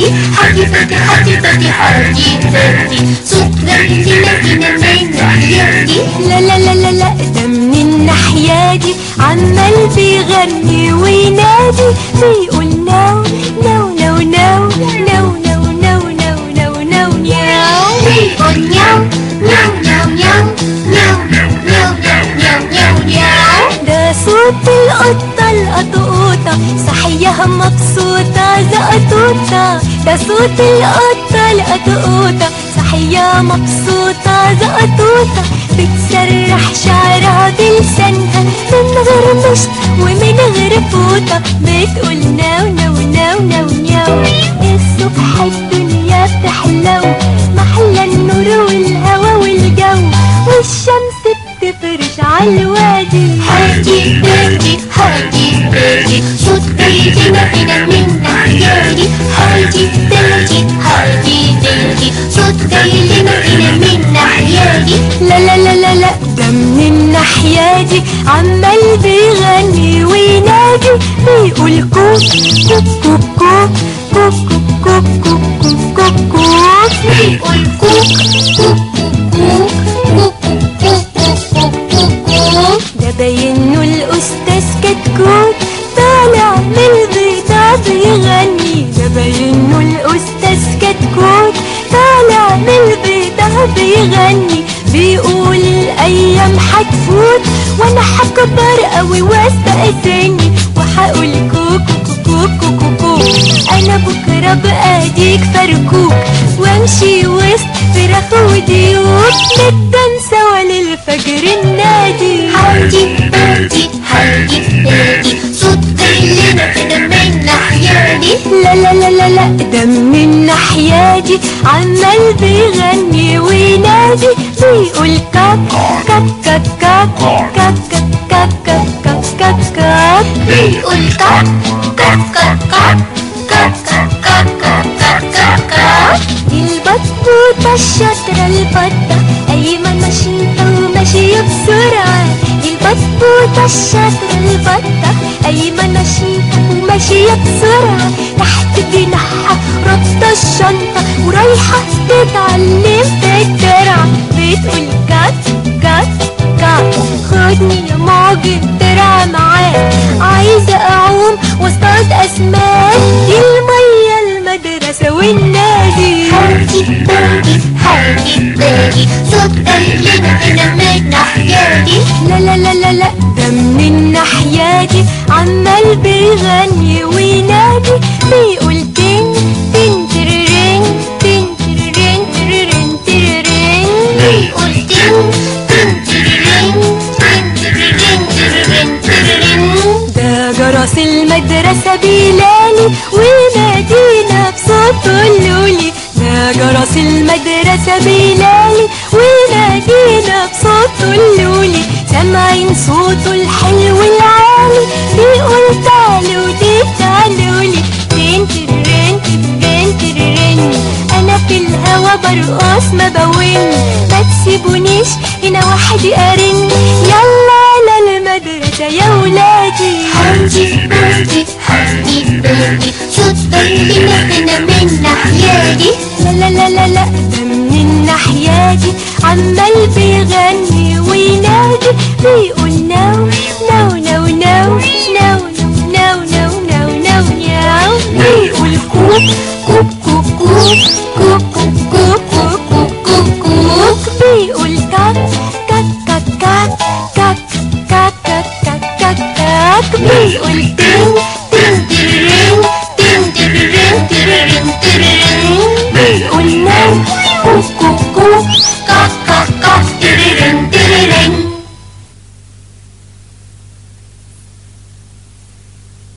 هادي بادي هادي بادي هادي بادي صوت غريب فينا من ناحيتي لا لا لا لا لا ده من الناحية دي عمال بيغني وينادي بيقول ناو ناو ناو ناو ناو ناو ناو ناو ناو ناو نياو بيقول نياو نياو نياو نياو نياو نياو نياو نياو نياو نياو ده صوت القطة القطوطة صحيها مبسوطة زقطوطة ده صوت القطة القطوطة صحيها مبسوطة زقطوطة بتسرح شعرها بلسانها من غير مشط ومن غير فوطة بتقول ناو ناو ناو ناو ناو الصبح الدنيا بتحلو محلى النور والهوا والجو والشمس بتفرش عالوادي هادي بادي هادي بادي صوت غريب فينا من ناحيتي هادي بادي هادي بادي صوت غريب فينا من ناحيتي لا لا لا لا لا ده من الناحية دي عمال بيغني وينادي بيقول كوك كوك كوك كوك كوك كوك كوك كوك كوك كوك بيقول كوك كوك كوك كوك كوك كوك كوك كوك ده باينه الأستاذ كتكوت طالع من البيضة بيغني ده باينه الأستاذ كتكوت طالع من البيضة بيغني بيقول الأيام هتفوت وأنا هكبر قوي وأسبق سني وهقول كوكو كوكو كوكو كوك أنا بكرة بقى ديك فركوك وأمشي وسط فراخ وديوك نبدأ سوا للفجر النادي هادي بادي هادي بادي صوت غريب فينا من ناحيتي لا لا لا لا لا ده من الناحية دي عمال بيغني وينادي بيقول كاك كاك كاك كاك كاك كاك كاك كاك كاك كاك بيقول كاك كاك كاك كاك كاك كاك كاك كاك كاك كاك دي البطوطة الشاطرة البطة أيمن نشيطة وماشية بسرعة دي البطوطة الشاطرة البطة أيمن نشيطة وماشية بسرعة تحت جناحها رابطة الشنطة ورايحة تتعلم في الترعة بتقول كات كات كات خدني يا معجب ترعى معاك عايزة أعوم واصطاد أسماك دي المية المدرسة والنادي هادي بادي هادي بادي صوت غريب فينا من ناحيتي لا لا لا لا لا ده من الناحية دي عمال بيغني وينادي بيقول تين تين تررين تين تررين تررين تررين بيقول تن تن تررين تن تررين تررين تررين ده جرس المدرسة بيلالي وينادينا بصوته اللولي ده جرس المدرسة بيلالي وينادينا بصوته اللولي سامعين صوته الحلو العالي بيقول تعالوا دي تعالولي تين ترين ترين ترين انا في الهوا برقص ما بوين ما تسيبونيش هنا وحدي ارن يلا على المدرسة يا ولادي هادي بادي هادي بادي صوت غريب فينا من ناحيتي لا لا لا لا لا ده من الناحية دي عمال بيغني وينادي بيقول ناو ناو ناو ناو